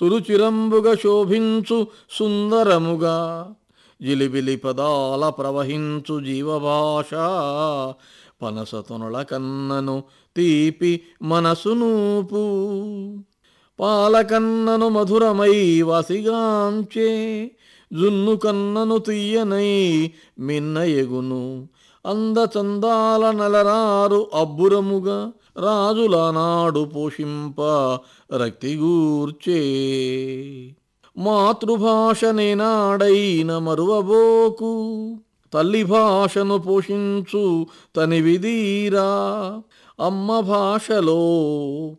సురుచిరంబుగా శోభించు సుందరముగా జిలిబిలి పదాల ప్రవహించు జీవభాష పనసతొనుల కన్నను తీపి మనసునూపు పాలకన్నను మధురమై వసిగాంచే జున్ను కన్నను తీయనై మిన్న ఎగును అందచందాల నలరారు అబ్బురముగా రాజుల నాడు పోషింప రక్తిగూర్చే మాతృభాష నేనాడైన మరువబోకు తల్లి భాషను పోషించు తని విధీరా అమ్మ భాషలో